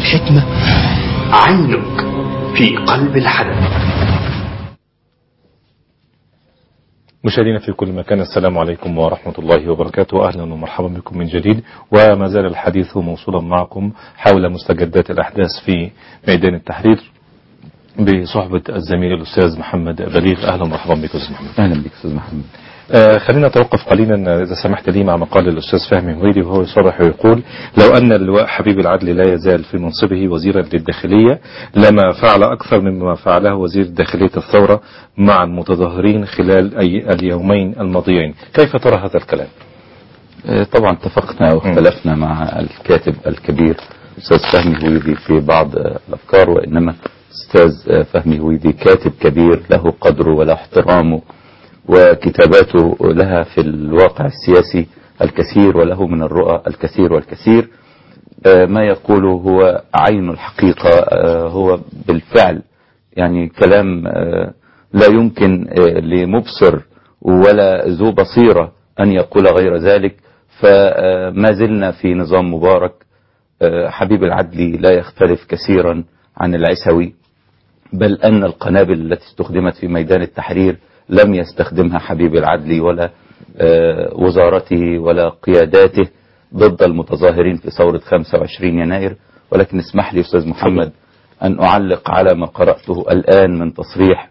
الحكمة عنك في قلب الحدث مشاهدينا في كل مكان السلام عليكم ورحمة الله وبركاته أهلا ومرحبا بكم من جديد وما زال الحديث موصولا معكم حول مستجدات الأحداث في ميدان التحرير بصحبة الزميل الأستاذ محمد بليغ أهلا ومرحبا بك أستاذ محمد اهلا بك استاذ محمد آه خلينا نتوقف قليلا إذا سمحت لي مع مقال الأستاذ فهمي هويدي وهو يصرح ويقول لو أن اللواء حبيب العدل لا يزال في منصبه وزيرا للداخلية لما فعل أكثر مما فعله وزير داخلية الثورة مع المتظاهرين خلال أي اليومين الماضيين كيف ترى هذا الكلام؟ آه، طبعا اتفقنا واختلفنا مع الكاتب الكبير استاذ فهمي هويدي في بعض آه، الافكار وانما استاذ آه، فهمي هويدي كاتب كبير له قدره وله احترامه وكتاباته لها في الواقع السياسي الكثير وله من الرؤى الكثير والكثير آه، ما يقوله هو عين الحقيقة آه، هو بالفعل يعني كلام آه، لا يمكن آه، لمبصر ولا ذو بصيرة أن يقول غير ذلك فما زلنا في نظام مبارك آه، حبيب العدلي لا يختلف كثيرا عن العسوي بل أن القنابل التي استخدمت في ميدان التحرير لم يستخدمها حبيب العدلي ولا آه، وزارته ولا قياداته ضد المتظاهرين في ثورة 25 يناير ولكن اسمح لي أستاذ محمد أن أعلق على ما قرأته الآن من تصريح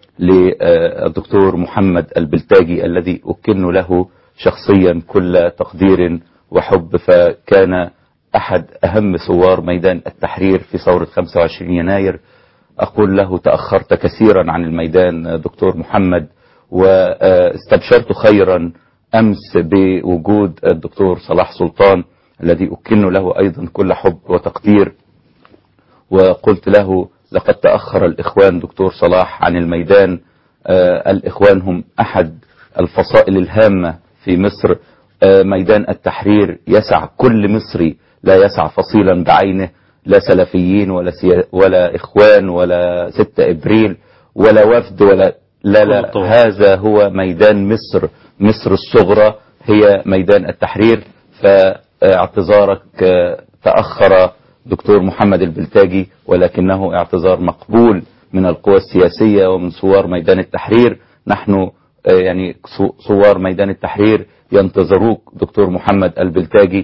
للدكتور محمد البلتاجي الذي أكن له شخصيا كل تقدير وحب فكان أحد أهم ثوار ميدان التحرير في ثورة 25 يناير أقول له تأخرت كثيرا عن الميدان دكتور محمد واستبشرت خيرا أمس بوجود الدكتور صلاح سلطان الذي أكن له أيضا كل حب وتقدير وقلت له لقد تأخر الإخوان دكتور صلاح عن الميدان آه الإخوان هم أحد الفصائل الهامة في مصر آه ميدان التحرير يسع كل مصري لا يسع فصيلا بعينه لا سلفيين ولا سيا ولا إخوان ولا 6 إبريل ولا وفد ولا لا لا هذا هو ميدان مصر مصر الصغرى هي ميدان التحرير فاعتذارك آه، تأخر دكتور محمد البلتاجي ولكنه اعتذار مقبول من القوى السياسية ومن ثوار ميدان التحرير نحن آه، يعني ثو- ثوار ميدان التحرير ينتظروك دكتور محمد البلتاجي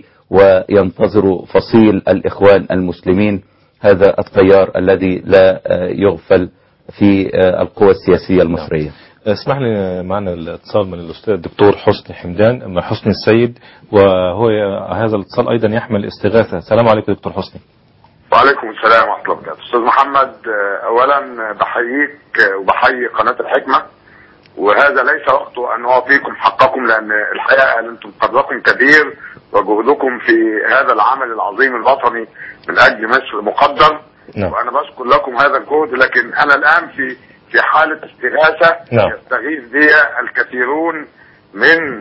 وينتظر فصيل الإخوان المسلمين هذا التيار الذي لا آه، يغفل في آه، القوى السياسية المصرية اسمح لي معنا الاتصال من الأستاذ الدكتور حسني حمدان من حسني السيد وهو هذا الاتصال أيضا يحمل استغاثة السلام عليكم دكتور حسني وعليكم السلام ورحمة الله وبركاته أستاذ محمد آه، أولا بحييك آه، وبحيي قناة الحكمة وهذا ليس وقت أن أعطيكم حقكم لأن الحقيقة أنتم قدركم كبير وجهدكم في هذا العمل العظيم الوطني من أجل مصر مقدر نعم. وأنا بشكر لكم هذا الجهد لكن أنا الآن في في حالة استغاثة نعم. يستغيث بي الكثيرون من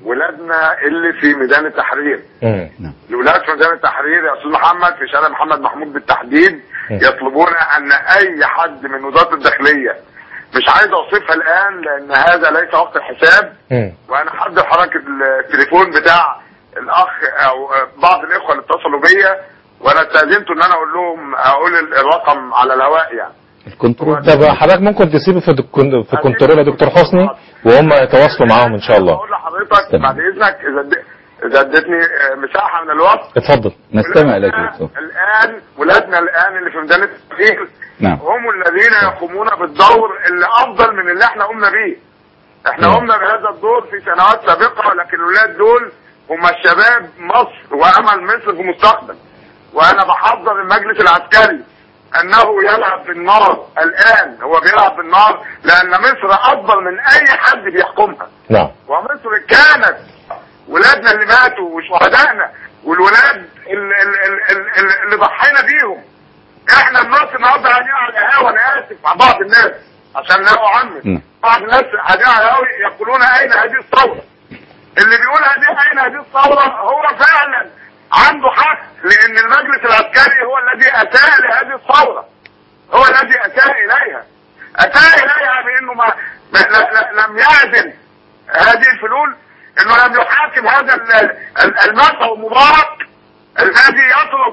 ولادنا اللي في ميدان التحرير مم. الولاد في ميدان التحرير يا استاذ محمد في شارع محمد محمود بالتحديد م. يطلبون ان اي حد من وزاره الداخليه مش عايز اوصفها الان لان هذا ليس وقت الحساب مم. وانا حد حركه التليفون بتاع الاخ او بعض الاخوه اللي اتصلوا بيا وانا استاذنت ان انا اقول لهم اقول الرقم على الهواء يعني الكنترول طب حضرتك ممكن تسيبه في الكن- في الكنترول يا دكتور حسني وهم يتواصلوا معاهم ان شاء الله اقول لحضرتك تمام. بعد اذنك اذا اد- اذا ادتني آه، مساحه من الوقت اتفضل نستمع إليك يا ولادنا دكتور الان ولادنا الان اللي في ميدان التحرير نعم. هم الذين يقومون بالدور اللي افضل من اللي احنا قمنا بيه احنا نعم. قمنا بهذا الدور في سنوات سابقه لكن الولاد دول هم الشباب مصر وامل مصر في المستقبل وانا بحذر المجلس العسكري انه يلعب بالنار الان هو بيلعب بالنار لان مصر افضل من اي حد بيحكمها نعم ومصر كانت ولادنا اللي ماتوا وشهدائنا والولاد اللي, اللي, اللي ضحينا بيهم احنا الناس النهارده قاعدين على القهوه انا اسف مع بعض الناس عشان لا اعمم مم. بعض الناس قاعدين على القهوه يقولون اين هذه الثوره اللي بيقول هذه اين هذه الثوره هو فعلا عنده حق لان المجلس العسكري هو الذي اساء لهذه الثوره هو الذي اساء اليها اساء اليها بانه ما, ما ل- ل- لم يعزل هذه الفلول انه لم يحاكم هذا ال- ال- المدعو مبارك الذي يطلب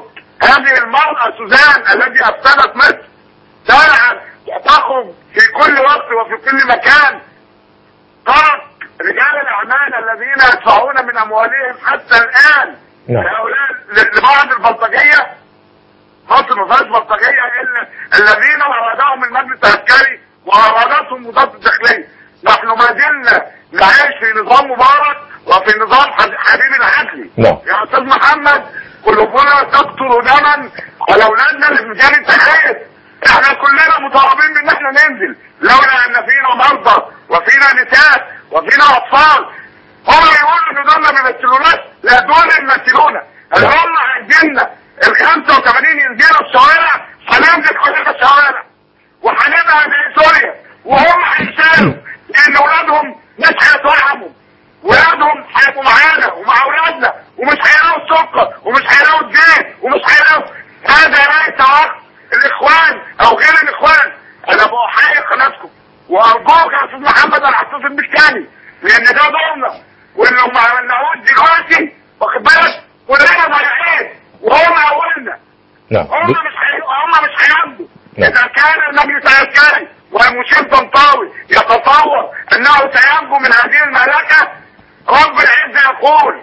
هذه المرأة سوزان التي أفسدت مصر شارع تخرج في كل وقت وفي كل مكان ترك رجال الأعمال الذين يدفعون من أموالهم حتى الآن نعم. هؤلاء ل- لبعض البلطجية مصر ما فيهاش بلطجية إلا الذين أرادهم المجلس العسكري وأرادتهم وزارة الداخلية نحن ما زلنا نعيش في نظام مبارك وفي نظام حب- حبيب العدلي نعم. يا أستاذ محمد قلوبنا تقطر دما على أولادنا اللي في مجال التحرير احنا كلنا مطالبين بان احنا ننزل لولا ان فينا مرضى وفينا نساء وفينا اطفال هم يقولوا ان دول ما بيمثلوناش لا دول يمثلونا اللي هم عندنا ال 85 ينزلوا الشوارع هننزل كلنا الشوارع وهنبقى زي سوريا وهم هيشالوا لان اولادهم مش هيتوعموا ولادهم هيبقوا معانا ومع اولادنا ومش هيلاقوا السكر ومش هيلاقوا الزيت ومش هيلاقوا هذا ليس وقت الاخوان او غير الاخوان انا بحيي قناتكم وارجوك يا استاذ محمد انا هتصل بيك تاني لان ده دورنا واللي ما عملناهوش دلوقتي واخد بالك كلنا ضايعين وهم اولنا نعم هم مش هي... هم مش هياخدوا نعم. اذا كان المجلس العسكري والمشير طنطاوي يتصور انه سينجو من هذه المهلكه رب العزه يقول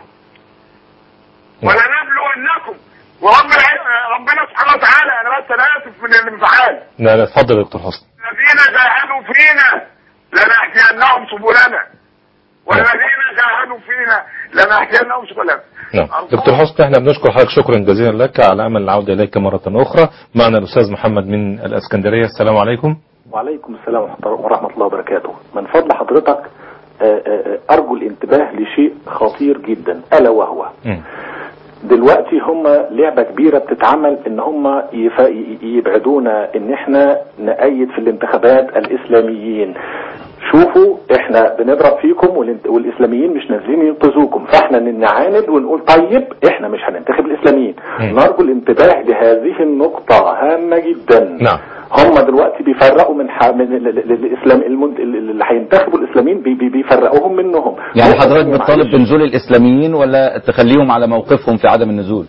ولنبلونكم ورب العزه ربنا سبحانه وتعالى انا بس انا اسف من الانفعال لا لا اتفضل يا دكتور حسن الذين جاهدوا فينا لنهدينهم سبلنا والذين جاهدوا فينا لنهدينهم سبلنا نعم دكتور حسن احنا بنشكر حضرتك شكرا جزيلا لك على امل العوده اليك مره اخرى معنا الاستاذ محمد من الاسكندريه السلام عليكم وعليكم السلام ورحمة الله وبركاته من فضل حضرتك آه، آه، آه، أرجو الانتباه لشيء خطير جدا ألا وهو مم. دلوقتي هم لعبة كبيرة بتتعمل ان هم يف- ي- يبعدونا ان احنا نأيد في الانتخابات الاسلاميين شوفوا احنا بنضرب فيكم والانت- والاسلاميين مش نازلين ينقذوكم فاحنا نعاند ونقول طيب احنا مش هننتخب الاسلاميين مم. نرجو الانتباه لهذه النقطة هامة جدا نعم. هم دلوقتي بيفرقوا من, ح... من ال- ال- ال- الاسلام المنت... اللي هينتخبوا الاسلاميين بي... بي- بيفرقوهم منهم يعني هو- حضرتك بتطالب معلش. بنزول الإسلاميين ولا تخليهم على موقفهم في عدم النزول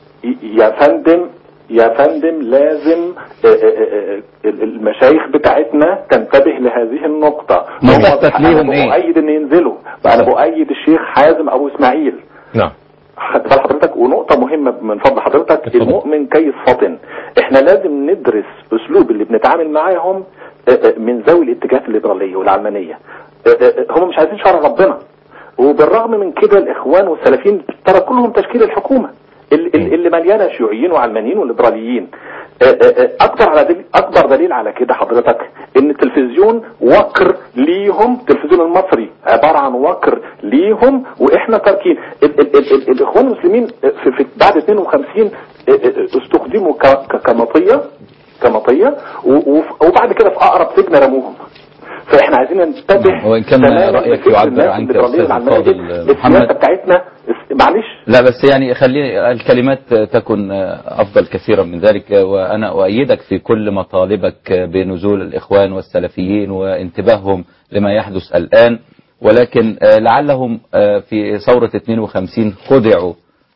يا فندم يا فندم لازم آه، آه، آه، المشايخ بتاعتنا تنتبه لهذه النقطة ما هم- تثبت ليهم أنا إيه؟ بؤيد ان ينزلوا انا بؤيد الشيخ حازم ابو اسماعيل نعم خد بال حضرتك ونقطة مهمة من فضل حضرتك اتفضل. المؤمن كيس فطن احنا لازم ندرس اسلوب اللي بنتعامل معاهم آه، آه، من ذوي الاتجاهات الليبرالية والعلمانية آه، آه، هم مش عايزين شرع ربنا وبالرغم من كده الاخوان والسلفيين ترى كلهم تشكيل الحكومة اللي, اللي مليانة شيوعيين وعلمانيين وليبراليين آه، آه، آه، اكبر على دليل اكبر دليل على كده حضرتك ان التلفزيون وقر ليهم التلفزيون المصري عبارة عن وقر ليهم واحنا تاركين ال ال ال ال الاخوان المسلمين في, في بعد 52 آه، آه، استخدموا ك- ك- كمطية كمطية و- وف- وبعد كده في اقرب سجن رموهم فاحنا عايزين ننتبه وإن كان تماماً رأيك لفكر يعبر الناس عنك يا الليبرالية أستاذ والعلمانية دي. الفاضل محمد. السياسة بتاعتنا معلش لا بس يعني خلي الكلمات تكن أفضل كثيرا من ذلك وأنا أؤيدك في كل مطالبك بنزول الإخوان والسلفيين وانتباههم لما يحدث الآن ولكن لعلهم في ثورة 52 خدعوا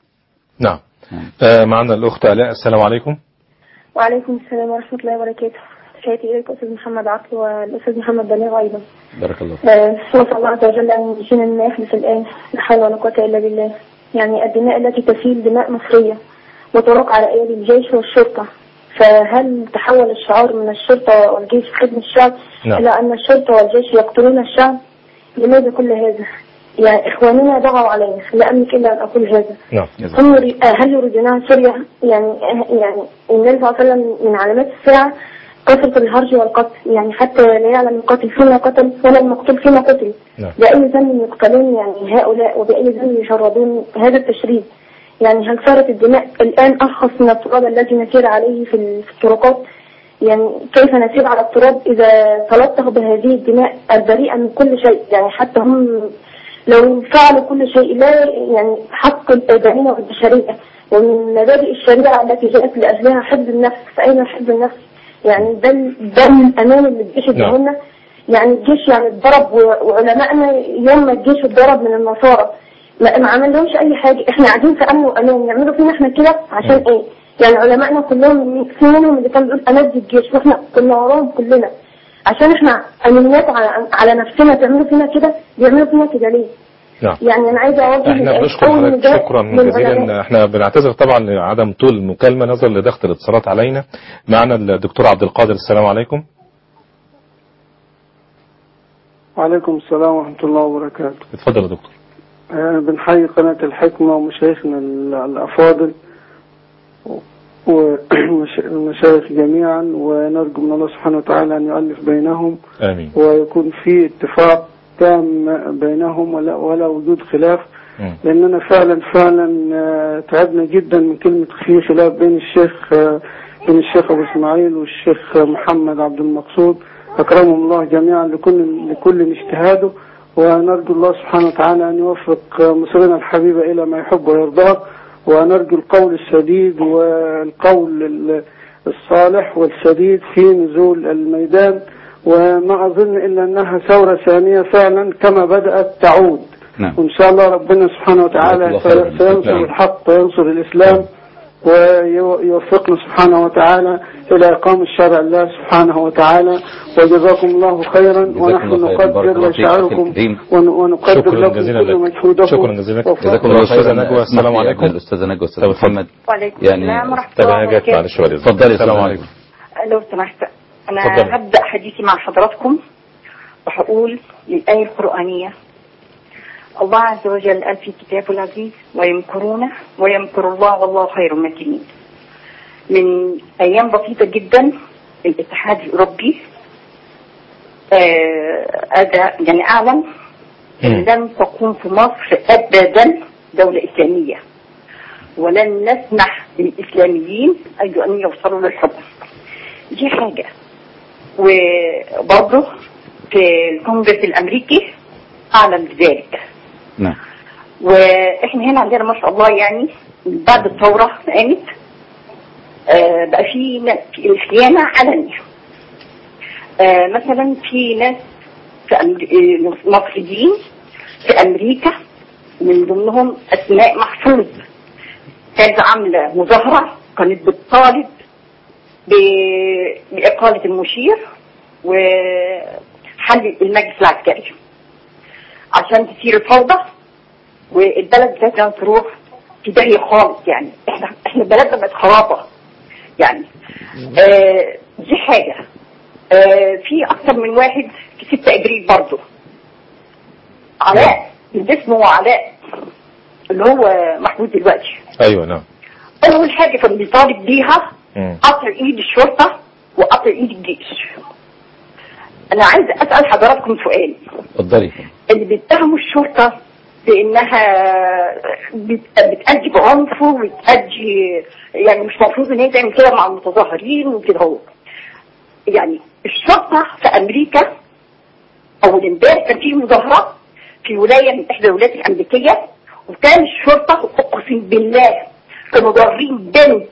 نعم آه معنا الاخت الاء السلام عليكم وعليكم السلام ورحمة الله وبركاته تحياتي إليك أستاذ محمد عقل والأستاذ محمد بليغ أيضا بارك الله آه، نسأل الله عز وجل أن يجينا مما يحدث الآن لا حول ولا قوة إلا بالله يعني الدماء التي تسيل دماء مصرية وتراق على أيدي الجيش والشرطة فهل تحول الشعار من الشرطة والجيش خدمة الشعب نعم. إلى أن الشرطة والجيش يقتلون الشعب لماذا كل هذا؟ يعني إخواننا ضغوا علينا لا أملك إلا أن أقول هذا نعم هم يري- آه، هل يريدونها سوريا يعني آه، يعني النبي صلى الله عليه وسلم من علامات الساعة كثرة الهرج والقتل يعني حتى لا يعلم القاتل فيما قتل ولا المقتول فيما قتل نعم. بأي ذنب يقتلون يعني هؤلاء وبأي ذنب يشردون هذا التشريد يعني هل صارت الدماء الآن أرخص من التراب الذي نسير عليه في ال- في الطرقات يعني كيف نسير على التراب إذا تلطخ بهذه الدماء البريئة من كل شيء يعني حتى هم لو فعلوا كل شيء لا يعني حق الآدمية والبشرية ومن مبادئ الشريعة التي جاءت لأجلها حفظ النفس فأين حفظ النفس يعني ده ده من الأمان اللي الجيش نعم. اداهولنا يعني الجيش يعني اتضرب و- وعلمائنا يوم ما الجيش اتضرب من النصارى ما ما عملهمش أي حاجة احنا قاعدين في أمن وأمان يعملوا فينا احنا كده عشان ايه؟ يعني علمائنا كلهم في منهم اللي كان بيقول أنجي الجيش واحنا كنا وراهم كلنا عشان احنا أمنيات على, على نفسنا تعملوا فينا كده بيعملوا فينا كده ليه؟ نعم يعني أنا عايزة أوجه احنا الآن بنشكر أول حضرتك نداء شكرا للعلماء. جزيلا احنا بنعتذر طبعا لعدم طول المكالمه نظرا لضغط الاتصالات علينا معنا الدكتور عبد القادر السلام عليكم وعليكم السلام ورحمة الله وبركاته اتفضل يا دكتور آه، بنحيي قناة الحكمة ومشايخنا ال- الأفاضل والمشايخ جميعا ونرجو من الله سبحانه وتعالى أن يؤلف بينهم امين ويكون في اتفاق تام بينهم ولا, ولا وجود خلاف مم. لأننا فعلا فعلا آه، تعبنا جدا من كلمة في خلاف بين الشيخ آه، بين الشيخ أبو إسماعيل والشيخ محمد عبد المقصود أكرمهم الله جميعا لكل لكل اجتهاده ونرجو الله سبحانه وتعالى أن يوفق آه، مصرنا الحبيب إلى ما يحب ويرضاه ونرجو القول السديد والقول ال- الصالح والسديد في نزول الميدان وما أظن إلا أنها ثورة ثانية فعلا كما بدأت تعود نعم وإن شاء الله ربنا سبحانه وتعالى جزاك الله خيرا. سينصر نعم. الحق وينصر الإسلام ويوفقنا سبحانه وتعالى إلى إقامة شرع الله سبحانه وتعالى وجزاكم الله خيرا ونحن الله خيرا. بارك نقدر الله فيك وشعركم أخي الكريم. ون- ونقدر شكرا لكم جزيلا كل لك. مجهودكم شكرا جزيلا لك. وفقكم جزاكم الله الأستاذة خيرا نجوى، السلام اسمح لي عليكم. قبل الأستاذة نجوى أستاذ طب اتفضل. محمد وعليكم يعني السلام ورحمة طب الله انا جات وبركاته معلش بعد إذنك. اتفضلي السلام السلام عليكم لو سمحت أنا اتفضل. هبدأ حديثي مع حضراتكم وهقول للآية القرآنية الله عز وجل قال في كتابه العزيز ويمكرون ويمكر الله والله خير الماكرين من أيام بسيطة جدا الاتحاد الأوروبي آه، أدى يعني أعلن أن مم. لن تقوم في مصر أبدا دولة إسلامية ولن نسمح للإسلاميين أن أن يوصلوا للحكم دي حاجة وبرضه في الكونجرس الأمريكي أعلن ذلك نعم واحنا هنا عندنا ما شاء الله يعني من بعد الثورة قامت آه، بقى في ن- في الخيانة علنية آه، مثلا في ناس في أمر- آه، مصريين في أمريكا من ضمنهم أسماء محفوظ كانت عاملة مظاهرة كانت بتطالب ب- بإقالة المشير وحل المجلس العسكري عشان تصير الفوضى والبلد بتاعتنا تروح في داهية خالص يعني احنا احنا بلدنا بقت خرابة يعني آه دي حاجة آه في اكتر من واحد في 6 ابريل برضه علاء اللي اسمه علاء اللي هو محمود دلوقتي ايوه نعم اول حاجة كان بيطالب بيها مم. قطع ايد الشرطة وقطع ايد الجيش انا عايز اسأل حضراتكم سؤال اتفضلي اللي بيتهموا الشرطة بانها بت- بتأدي بعنف وبتأدي يعني مش مفروض ان هي تعمل كده مع المتظاهرين وكده هو يعني الشرطة في امريكا اول امبارح كان في مظاهرة في ولاية من احدى الولايات الامريكية وكان الشرطة اقسم بالله كانوا ضارين بنت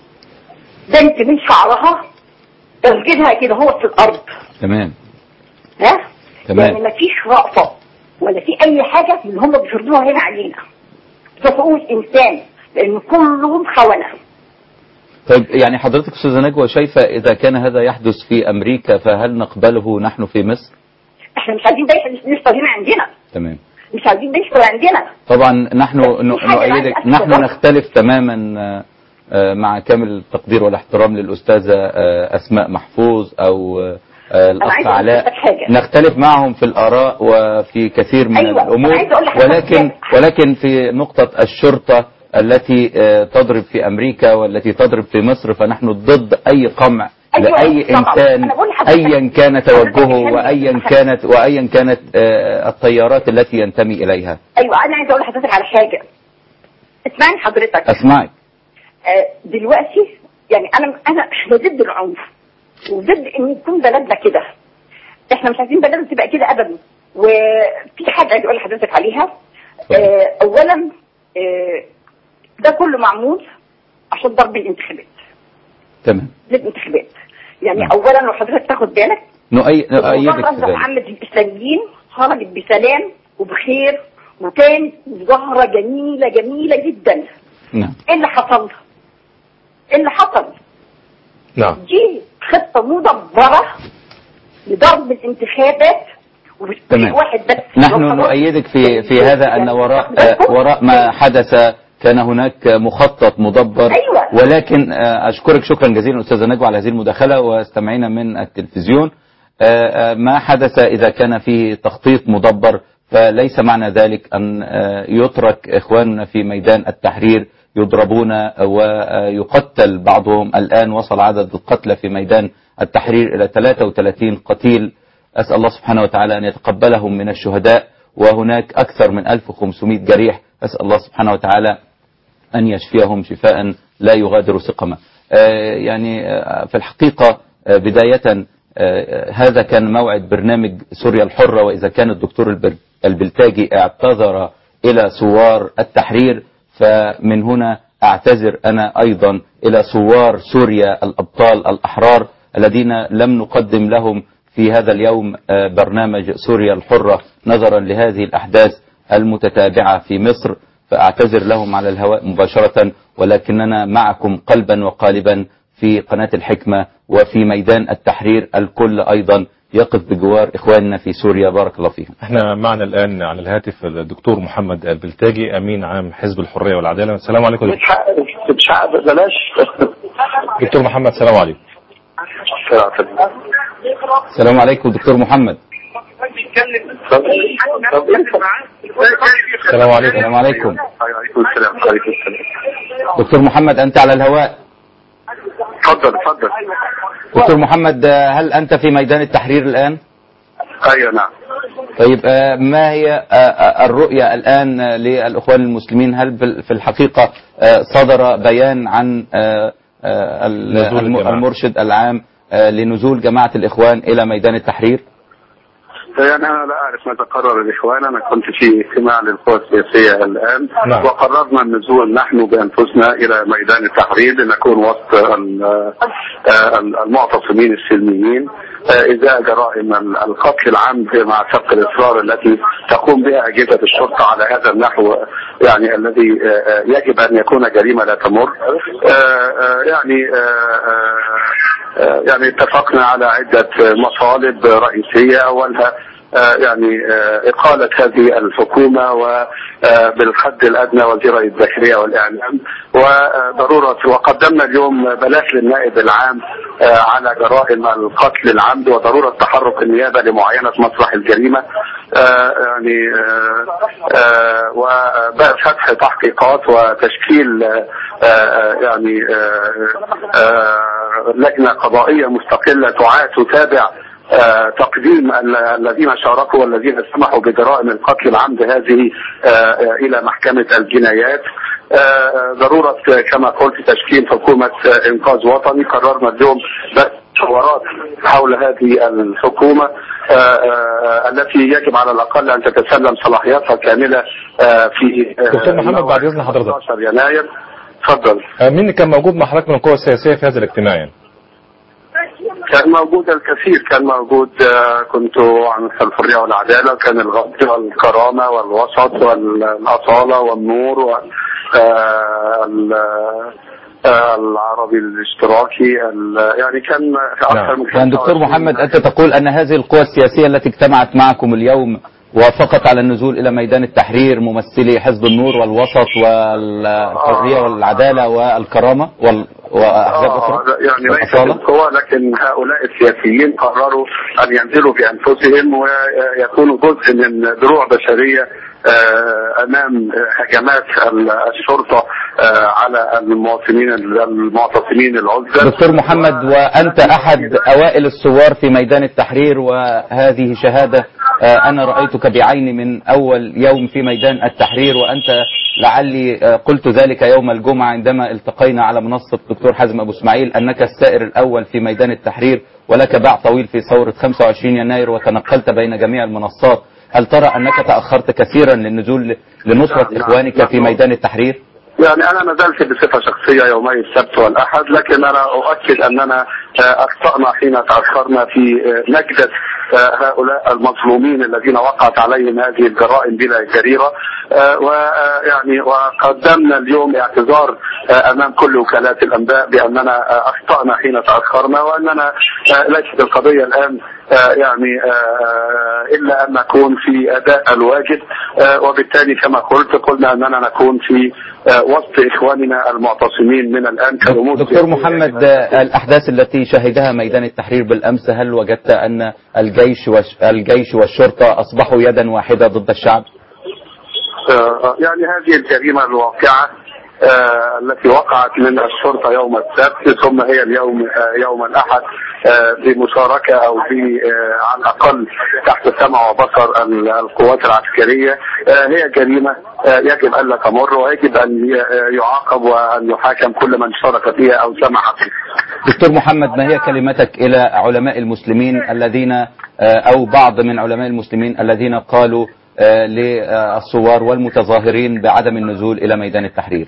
بنت من شعرها رجلها كده هو في الارض تمام ها تمام. يعني مفيش رأفة ولا في اي حاجة من اللي هم بيفرضوها هنا علينا في حقوق الانسان لان كلهم خونة طيب يعني حضرتك أستاذة نجوى شايفة إذا كان هذا يحدث في أمريكا فهل نقبله نحن في مصر؟ احنا مش عايزين ده يحصل هنا عندنا تمام مش عايزين ده يحصل عندنا طبعا نحن ن- في حاجة نؤيدك عايزة نحن أكتب. نختلف تماما آه، آه، مع كامل التقدير والاحترام للأستاذة آه، أسماء محفوظ أو آه، الأخ عايزة أقول علاء لك حاجة. نختلف معهم في الآراء وفي كثير من أيوة، الأمور أنا عايزة أقول لحضرتك ولكن حاجة. ولكن في نقطة الشرطة التي آه، تضرب في أمريكا والتي تضرب في مصر فنحن ضد أي قمع أيوة، لأي طبعاً. إنسان أنا بقول لحضرتك- أيا كان حضرتك توجهه بتتكلم وأيا في حاجة. كانت وأيا كانت آه، التيارات التي ينتمي إليها ايوه انا عايزه اقول لحضرتك على حاجه اسمعني حضرتك أسمعك آه، دلوقتي يعني انا انا احنا ضد العنف وضد ان يكون بلدنا كده احنا مش عايزين بلدنا تبقى كده ابدا وفي حاجه عايز اقول لحضرتك عليها آه، اولا آه، ده كله معمول عشان ضرب الانتخابات تمام للانتخابات يعني نعم. اولا لو حضرتك تاخد بالك نؤي- نؤيدك المظاهرة في ذلك عامة الإسلاميين خرجت بسلام وبخير وكانت مظاهرة جميلة جميلة جدا نعم ايه اللي حصل؟ اللي حصل نعم دي خطة مدبرة لضرب الانتخابات وبالتالي تمام. واحد بس نحن لو خلاص- نؤيدك في في هذا ان وراء آه، وراء ما حدث كان هناك مخطط مدبر أيوة. ولكن آه، اشكرك شكرا جزيلا استاذه نجوى على هذه المداخله واستمعينا من التلفزيون آه، آه، ما حدث اذا كان فيه تخطيط مدبر فليس معنى ذلك ان آه، يترك اخواننا في ميدان التحرير يضربون ويقتل بعضهم الان وصل عدد القتلى في ميدان التحرير الى 33 قتيل أسأل الله سبحانه وتعالى أن يتقبلهم من الشهداء وهناك أكثر من 1500 جريح أسأل الله سبحانه وتعالى أن يشفيهم شفاء لا يغادر سقما آه، يعني آه، في الحقيقة آه، بداية آه، هذا كان موعد برنامج سوريا الحرة وإذا كان الدكتور البر- البلتاجي اعتذر إلى ثوار التحرير فمن هنا أعتذر أنا أيضا إلى ثوار سوريا الأبطال الأحرار الذين لم نقدم لهم في هذا اليوم آه، برنامج سوريا الحرة نظرا لهذه الأحداث المتتابعة في مصر فأعتذر لهم على الهواء مباشرة ولكننا معكم قلبا وقالبا في قناة الحكمة وفي ميدان التحرير الكل أيضا يقف بجوار إخواننا في سوريا بارك الله فيهم احنا معنا الان على الهاتف الدكتور محمد البلتاجي امين عام حزب الحريه والعداله السلام عليكم مش حق مش حق بلاش دكتور محمد السلام عليكم السلام عليكم دكتور محمد السلام عليكم السلام عليكم عليكم السلام عليكم السلام دكتور محمد أنت على الهواء اتفضل اتفضل دكتور محمد آه، هل أنت في ميدان التحرير الآن ايوه نعم طيب آه، ما هي آه، آه، الرؤية الآن آه، للإخوان المسلمين هل بال- في الحقيقة آه، صدر بيان عن آه، آه، ال- نزول الم- الجماعة. المرشد العام آه، لنزول جماعة الإخوان إلى ميدان التحرير يعني انا لا اعرف ماذا قرر الاخوان انا كنت في اجتماع للقوى السياسيه الان نعم. وقررنا النزول نحن بانفسنا الى ميدان التحرير لنكون وسط ال- آه، المعتصمين السلميين آه، ازاء جرائم ال- القتل العمد مع سبق الاصرار التي تقوم بها اجهزه الشرطه على هذا النحو يعني الذي آه، آه، يجب ان يكون جريمه لا تمر آه، آه، يعني آه، آه، آه، يعني اتفقنا على عدة مطالب رئيسية أولها آه، يعني آه، إقالة هذه الحكومة وبالحد الأدنى وزير الداخلية والإعلام وضرورة وقدمنا اليوم بلاغ للنائب العام آه، على جرائم القتل العمد وضرورة تحرك النيابة لمعاينة مسرح الجريمة آه، يعني آه، آه، وفتح تحقيقات وتشكيل آه، آه، يعني آه، آه، لجنة قضائية مستقلة تعاد تتابع آه، تقديم ال- الذين شاركوا والذين سمحوا بجرائم القتل العمد هذه آه، آه، الى محكمه الجنايات آه، آه، ضروره آه، كما قلت تشكيل حكومه آه، انقاذ وطني قررنا اليوم بس حوارات حول هذه الحكومه آه، آه، التي يجب على الاقل ان تتسلم صلاحياتها كامله آه، في آه، دكتور محمد، بعد إذن حضرتك. 15 يناير تفضل آه، مين اللي كان موجود مع حضرتك من القوى السياسيه في هذا الاجتماع يعني؟ كان موجود الكثير كان موجود آه، كنت عن الحرية والعدالة كان الغد والكرامة والوسط والأصالة والنور وال آه، ال- آه، العربي الاشتراكي ال- يعني كان أكثر نعم. من كان دكتور 25 محمد أنت تقول أن هذه القوى السياسية التي اجتمعت معكم اليوم وافقت على النزول إلى ميدان التحرير ممثلي حزب النور والوسط والحرية والعدالة والكرامة وال... وأحزاب آه، أخرى يعني ليس والأصالة؟ بالقوة لكن هؤلاء السياسيين قرروا أن ينزلوا بأنفسهم ويكونوا جزء من دروع بشرية آه، أمام هجمات ال- الشرطة آه، على المواطنين المعتصمين العزل دكتور محمد وأنت أحد أوائل الثوار في ميدان التحرير وهذه شهادة آه، أنا رأيتك بعيني من أول يوم في ميدان التحرير وأنت لعلي آه، قلت ذلك يوم الجمعة عندما التقينا على منصة دكتور حازم أبو إسماعيل أنك السائر الأول في ميدان التحرير ولك باع طويل في ثورة 25 يناير وتنقلت بين جميع المنصات هل ترى أنك تأخرت كثيرا للنزول لنصرة نعم، إخوانك نعم. في ميدان التحرير؟ يعني انا نزلت بصفه شخصيه يومي السبت والاحد لكن انا اؤكد اننا آه، اخطانا حين تاخرنا في آه، نجده آه، هؤلاء المظلومين الذين وقعت عليهم هذه الجرائم بلا جريرة آه، ويعني وقدمنا اليوم اعتذار آه، امام كل وكالات الانباء باننا آه، اخطانا حين تاخرنا واننا آه، ليست القضيه الان آه، يعني آه، الا ان نكون في اداء الواجب آه، وبالتالي كما قلت قلنا اننا نكون في آه، وسط اخواننا المعتصمين من الان كرموز دكتور محمد آه، الأحداث التي شهدها ميدان التحرير بالأمس هل وجدت أن الجيش وش الجيش والشرطة أصبحوا يدا واحدة ضد الشعب؟ آه، يعني هذه الجريمة الواقعة آه، التي وقعت من الشرطة يوم السبت ثم هي اليوم آه، يوم الأحد آه، بمشاركة أو ب آه، على الأقل تحت سمع وبصر ال- القوات العسكرية آه، هي جريمة آه، يجب ألا تمر ويجب أن ي- آه، يعاقب وأن يحاكم كل من شارك فيها أو سمح فيها دكتور محمد ما هي كلمتك إلى علماء المسلمين الذين آه، أو بعض من علماء المسلمين الذين قالوا آه، للثوار والمتظاهرين بعدم النزول إلى ميدان التحرير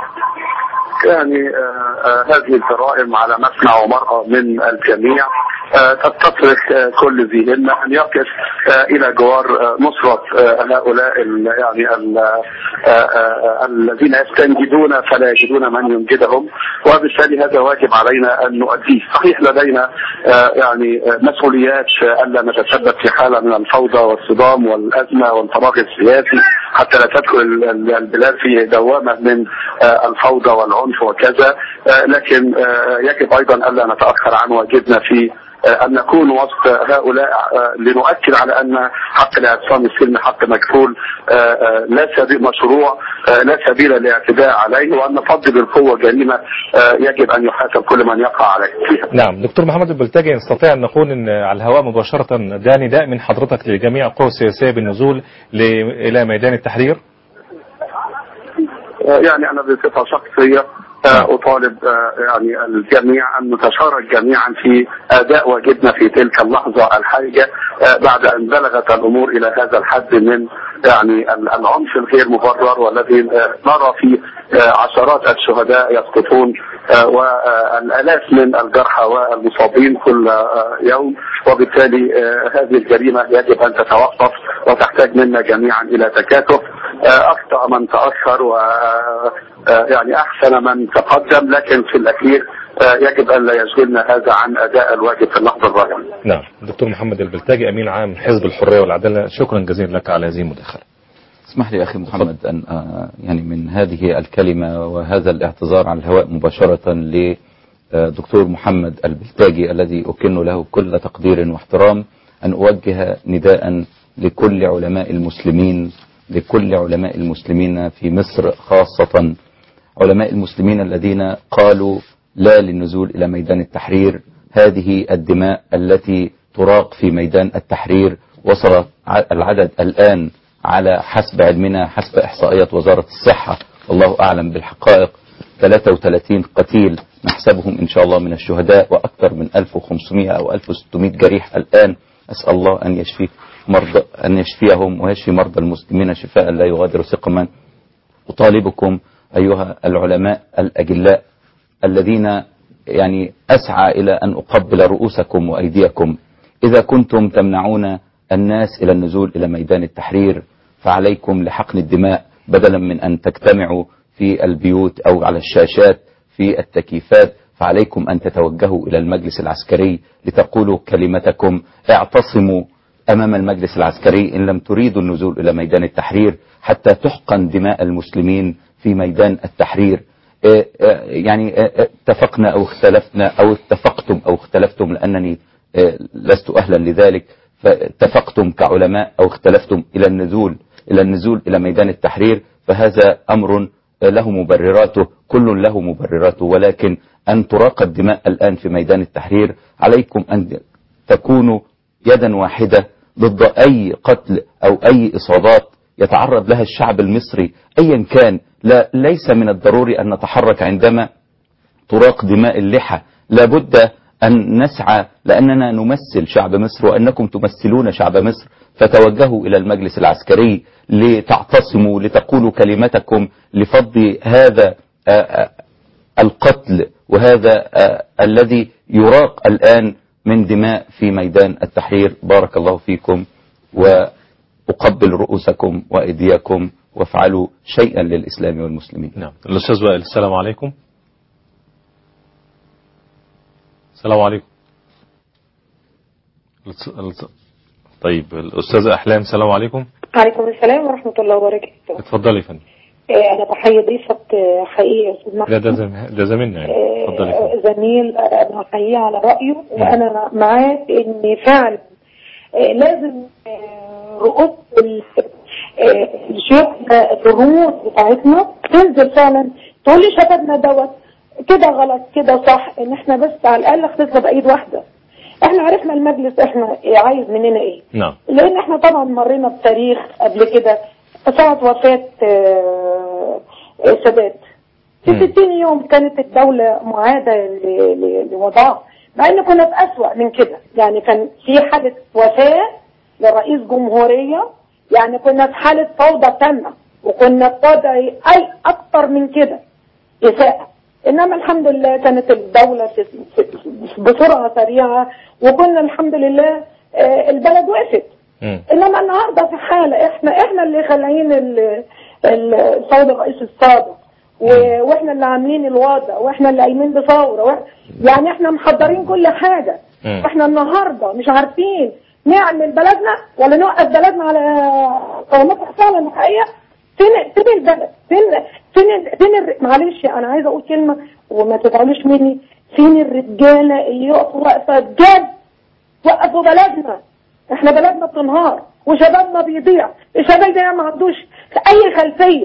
يعني آه، آه، هذه الجرائم على مسمع ومرأى من الجميع آه، تستطرق آه، كل ذي همة أن يقف آه، إلى جوار آه، نصرة آه، هؤلاء ال- يعني ال- آه، آه، الذين يستنجدون فلا يجدون من ينجدهم وبالتالي هذا واجب علينا أن نؤديه صحيح لدينا آه، يعني آه، مسؤوليات آه، ألا نتسبب في حالة من الفوضى والصدام والأزمة والفراغ السياسي حتى لا تدخل ال- ال- البلاد في دوامة من آه، الفوضى والعنف وكذا آه، لكن آه، يجب أيضا ألا نتأخر عن واجبنا في آه، أن نكون وسط هؤلاء آه، لنؤكد على أن حق الاعتصام السلمي حق مكفول آه، آه، لا سبيل مشروع آه، لا سبيل للاعتداء عليه وأن فض بالقوة جريمة آه، يجب أن يحاسب كل من يقع عليه فيها نعم دكتور محمد البلتاجي نستطيع أن نقول أن على الهواء مباشرة ده نداء من حضرتك لجميع القوى السياسية بالنزول ل- إلى ميدان التحرير يعني انا بصفه شخصيه آه، اطالب آه، يعني الجميع ان نتشارك جميعا في اداء واجبنا في تلك اللحظه الحرجه آه، بعد ان بلغت الامور الى هذا الحد من يعني ال- العنف الغير مبرر والذي آه، نرى فيه آه، عشرات الشهداء يسقطون آه، والالاف من الجرحى والمصابين كل آه، يوم وبالتالي آه، هذه الجريمه يجب ان تتوقف وتحتاج منا جميعا الى تكاتف آه، اخطا من تاخر و آه، يعني احسن من تقدم لكن في الاخير آه، يجب ان لا يشغلنا هذا عن اداء الواجب في اللحظه الراهنه. نعم دكتور محمد البلتاجي أمين عام حزب الحرية والعدالة شكرا جزيلا لك على هذه المداخلة اسمح لي أخي محمد أن آه، يعني من هذه الكلمة وهذا الاعتذار على الهواء مباشرة لدكتور محمد البلتاجي الذي أكن له كل تقدير واحترام أن أوجه نداء لكل علماء المسلمين لكل علماء المسلمين في مصر خاصة علماء المسلمين الذين قالوا لا للنزول إلى ميدان التحرير هذه الدماء التي تراق في ميدان التحرير وصل ع- العدد الآن على حسب علمنا حسب إحصائيات وزارة الصحة والله أعلم بالحقائق 33 قتيل نحسبهم إن شاء الله من الشهداء وأكثر من 1500 أو 1600 جريح الآن أسأل الله أن يشفي مرضى أن يشفيهم ويشفي مرضى المسلمين شفاء لا يغادر سقما أطالبكم أيها العلماء الأجلاء الذين يعني أسعى إلى أن أقبل رؤوسكم وأيديكم إذا كنتم تمنعون الناس إلى النزول إلى ميدان التحرير فعليكم لحقن الدماء بدلا من أن تجتمعوا في البيوت أو على الشاشات في التكييفات فعليكم أن تتوجهوا إلى المجلس العسكري لتقولوا كلمتكم اعتصموا أمام المجلس العسكري إن لم تريدوا النزول إلى ميدان التحرير حتى تحقن دماء المسلمين في ميدان التحرير آه، آه، يعني آه، آه، اتفقنا أو اختلفنا أو اتفقتم أو اختلفتم لأنني آه، لست أهلا لذلك فاتفقتم كعلماء أو اختلفتم إلى النزول إلى النزول إلى ميدان التحرير فهذا أمر له مبرراته كل له مبرراته ولكن أن تراق الدماء الآن في ميدان التحرير عليكم أن تكونوا يدا واحدة ضد أي قتل أو أي إصابات يتعرض لها الشعب المصري أيا كان لا ليس من الضروري أن نتحرك عندما تراق دماء اللحى لابد أن نسعى لأننا نمثل شعب مصر وأنكم تمثلون شعب مصر فتوجهوا إلى المجلس العسكري لتعتصموا لتقولوا كلمتكم لفض هذا آه، آه، القتل وهذا آه، الذي يراق الآن من دماء في ميدان التحرير بارك الله فيكم وأقبل رؤوسكم وأيديكم وافعلوا شيئا للإسلام والمسلمين نعم الأستاذ وائل السلام عليكم السلام عليكم الس- الس- طيب الأستاذة أحلام السلام عليكم عليكم السلام ورحمة الله وبركاته اتفضلي يا فندم آه، أنا بحيي ضيفك آه، حقيقي يا أستاذ لا محمد ده زم- ده زميلنا يعني اتفضلي يا فندم. آه، زميل آه، أنا بحييه على رأيه وأنا معاه في إن فعلا آه، لازم آه، رؤوس ال- آه، شيوخنا الرموز بتاعتنا تنزل فعلا تقول لي شبابنا دوت كده غلط كده صح ان احنا بس على الاقل خلصنا بايد واحده احنا عرفنا المجلس احنا عايز مننا ايه نعم لان احنا طبعا مرينا بتاريخ قبل كده ساعة وفاة آه، آه، سادات في 60 يوم كانت الدولة معادة ل- ل- لوضعها مع ان كنا في اسوأ من كده يعني كان في حالة وفاة لرئيس جمهورية يعني كنا في حالة فوضى تامة وكنا في وضع اي اكتر من كده إساءة إنما الحمد لله كانت الدولة في في- بسرعة سريعة وكنا الحمد لله آه، البلد وقفت مم. إنما النهاردة في حالة إحنا إحنا اللي خالعين ال- ال- الفوضى الرئيس السابق و- وإحنا اللي عاملين الوضع وإحنا اللي قايمين بثورة وإح- يعني إحنا محضرين كل حاجة مم. إحنا النهاردة مش عارفين نعمل بلدنا ولا نوقف بلدنا على قوامات فعلا الحقيقة فين فين البلد فين فين فين الر... معلش انا عايزه اقول كلمه وما تزعلوش مني فين الرجاله اللي يقفوا وقفه بجد وقفوا بلدنا احنا بلدنا بتنهار وشبابنا بيضيع الشباب ده ما عندوش اي خلفيه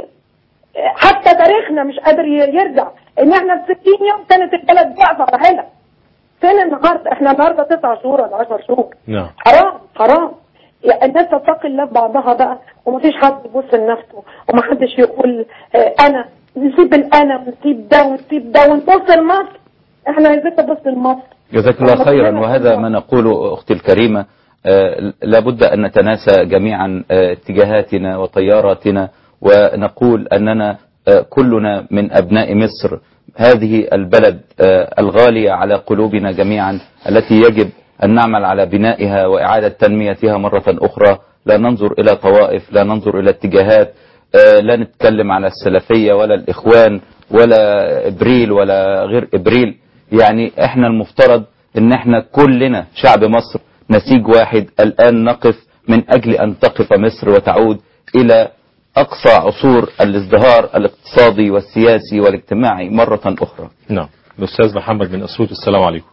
حتى تاريخنا مش قادر ي- يرجع ان احنا في 60 يوم كانت البلد واقفه على حيلها فين النهارده احنا النهارده تسع شهور ولا 10 شهور نعم حرام حرام يعني الناس تتقي الله في بعضها بقى ومفيش حد يبص لنفسه ومحدش يقول آه، انا نسيب الانا ونسيب ده ونسيب ده ونبص لمصر احنا عايزين نبص لمصر جزاك الله خيرا وهذا ما نقوله أختي الكريمة آه، لابد أن نتناسى جميعا آه، اتجاهاتنا وتياراتنا ونقول أننا آه، كلنا من أبناء مصر هذه البلد آه، الغالية على قلوبنا جميعا التي يجب أن نعمل على بنائها وإعادة تنميتها مرة أخرى لا ننظر إلى طوائف لا ننظر إلى اتجاهات آه، لا نتكلم على السلفية ولا الإخوان ولا إبريل ولا غير إبريل يعني احنا المفترض ان احنا كلنا شعب مصر نسيج واحد الان نقف من اجل ان تقف مصر وتعود الى اقصى عصور الازدهار الاقتصادي والسياسي والاجتماعي مرة اخرى نعم الأستاذ محمد بن أسود السلام عليكم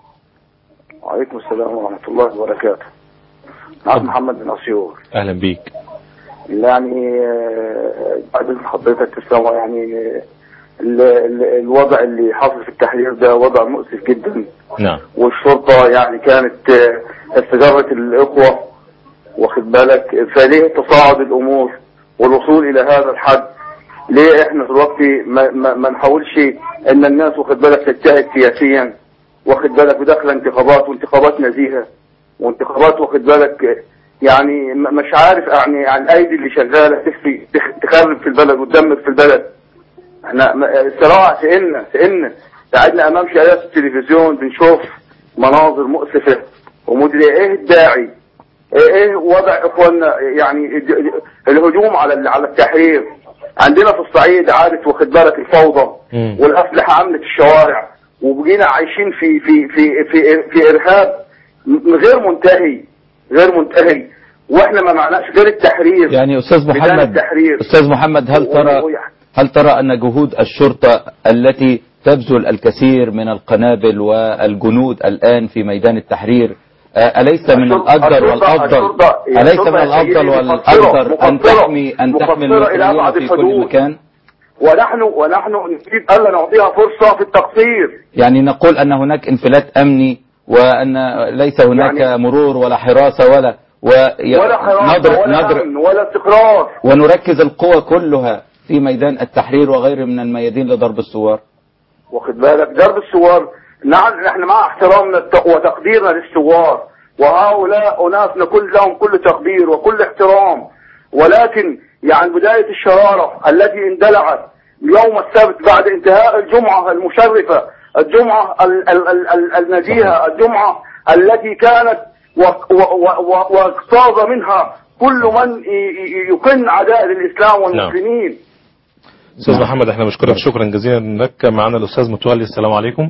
وعليكم السلام ورحمة الله وبركاته معك محمد بن عصيور أهلا بيك يعني آه، بعد إذن حضرتك تسلم يعني آه، ال- ال- الوضع اللي حصل في التحرير ده وضع مؤسف جدا نعم والشرطة يعني كانت آه، استجابت الإخوة واخد بالك فليه تصاعد الأمور والوصول إلى هذا الحد ليه احنا دلوقتي ما, ما, ما نحاولش ان الناس واخد بالك تجتهد سياسيا واخد بالك وداخل انتخابات وانتخابات نزيهة وانتخابات واخد بالك يعني م- مش عارف يعني يعني الايدي اللي شغالة تخفي تخ- تخرب في البلد وتدمر في البلد احنا م- الصراع سئلنا سئلنا قعدنا امام شاشات التلفزيون بنشوف مناظر مؤسفة ومدري ايه الداعي ايه إيه وضع اخواننا يعني الج- الج- الهجوم على ال- على التحرير عندنا في الصعيد عادت واخد بالك الفوضى مم. والاسلحه عملت الشوارع وبقينا عايشين في في في في في ارهاب م- غير منتهي غير منتهي واحنا ما معناش غير التحرير يعني استاذ ميدان محمد التحرير استاذ محمد هل ترى و- و- هل ترى ان جهود الشرطة التي تبذل الكثير من القنابل والجنود الان في ميدان التحرير آه، أليس من الشرطة- الأقدر الشرطة- والأفضل الشرطة- يا أليس الشرطة من يا سيدي الأفضل مقصرة- والأقدر أن مقصرة- تحمي أن تحمي مقصرة إلى المصريين أبعد في كل الحدود. مكان ونحن ونحن نريد الا نعطيها فرصه في التقصير يعني نقول أن هناك انفلات أمني وأن ليس هناك يعني- مرور ولا حراسة ولا وي- ولا حراسه نضرب ولا نضرب امن ولا استقرار ونركز القوة كلها في ميدان التحرير وغيره من الميادين لضرب الثوار واخد بالك ضرب الثوار نعم نحن مع احترامنا الت- وتقديرنا للثوار وهؤلاء أناس نقول لهم كل تقدير وكل احترام ولكن يعني بداية الشرارة التي اندلعت يوم السبت بعد انتهاء الجمعة المشرفة الجمعة ال- ال- ال- ال- النزيهة الجمعة التي كانت و- و- و- و- واقتاز منها كل من ي- ي- يقن عداء الإسلام والمسلمين استاذ محمد احنا بنشكرك شكرا جزيلا لك معنا الاستاذ متولي السلام عليكم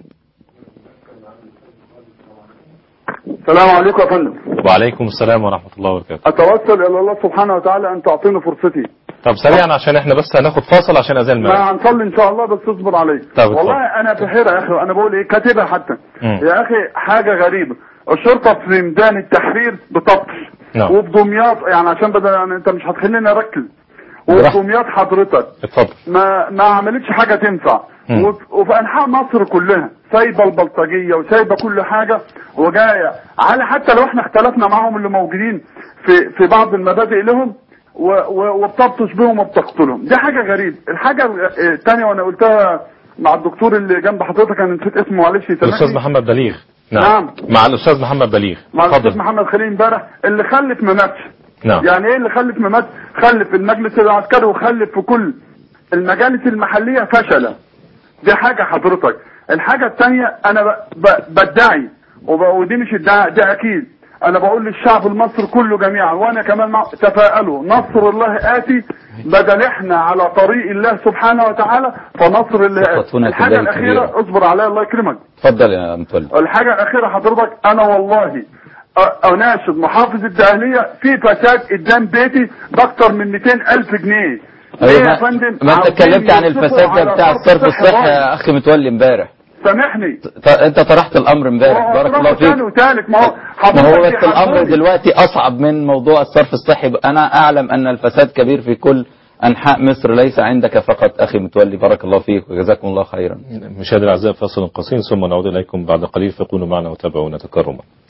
السلام عليكم يا فندم وعليكم السلام ورحمه الله وبركاته اتوسل الى الله سبحانه وتعالى ان تعطيني فرصتي طب سريعا عشان احنا بس هناخد فاصل عشان اذان المغرب ما هنصلي ان شاء الله بس اصبر علي طب اتفضل. والله انا في حيره يا اخي انا بقول ايه كاتبها حتى مم. يا اخي حاجه غريبه الشرطه في ميدان التحرير بتبطش نعم. وفي دمياط يعني عشان بدل يعني انت مش هتخليني اركز وفي براحتك. دمياط حضرتك اتفضل ما ما عملتش حاجه تنفع مم. وف- وفي انحاء مصر كلها سايبه البلطجيه وسايبه كل حاجه وجايه على حتى لو احنا اختلفنا معاهم اللي موجودين في في بعض المبادئ لهم و- و- وبتبطش بهم وبتقتلهم دي حاجه غريب الحاجه الثانيه وانا قلتها مع الدكتور اللي جنب حضرتك انا نسيت اسمه معلش الاستاذ يسامحني محمد بليغ نعم, نعم. مع الاستاذ محمد بليغ مع الاستاذ اتفضل محمد خليل امبارح اللي خلف ما ماتش نعم يعني ايه اللي خلف ما ماتش خلف المجلس العسكري وخلف في كل المجالس المحلية فشل دي حاجة حضرتك الحاجة الثانية انا ب- ب- بدعي وب- ودي مش ادعاء ده اكيد انا بقول للشعب المصري كله جميعا وانا كمان مع تفاءلوا نصر الله اتي بدل احنا على طريق الله سبحانه وتعالى فنصر الله آتي. ثقتنا الحاجة كذلك الاخيرة كبيرة. اصبر عليا الله يكرمك اتفضل يا متولي الحاجة الأخيرة حضرتك أنا والله أ- أناشد محافظ الدهلية في فساد قدام بيتي بأكتر من 200 ألف جنيه ليه أيوة يا ما, فندم ما انت عاوزين اتكلمت عن يوصفوا الفساد على ده بتاع صرف الصرف الصحي الصحي بايظ. يا اخي متولي امبارح سامحني ط- انت طرحت الامر امبارح بارك الله فيك ثاني وثالث ما هو ما هو حضرتك بس الامر بيحذرني. دلوقتي اصعب من موضوع الصرف الصحي انا اعلم ان الفساد كبير في كل انحاء مصر ليس عندك فقط اخي متولي بارك الله فيك وجزاكم الله خيرا مشاهدينا الاعزاء فاصل قصير ثم نعود اليكم بعد قليل فكونوا معنا وتابعونا تكرما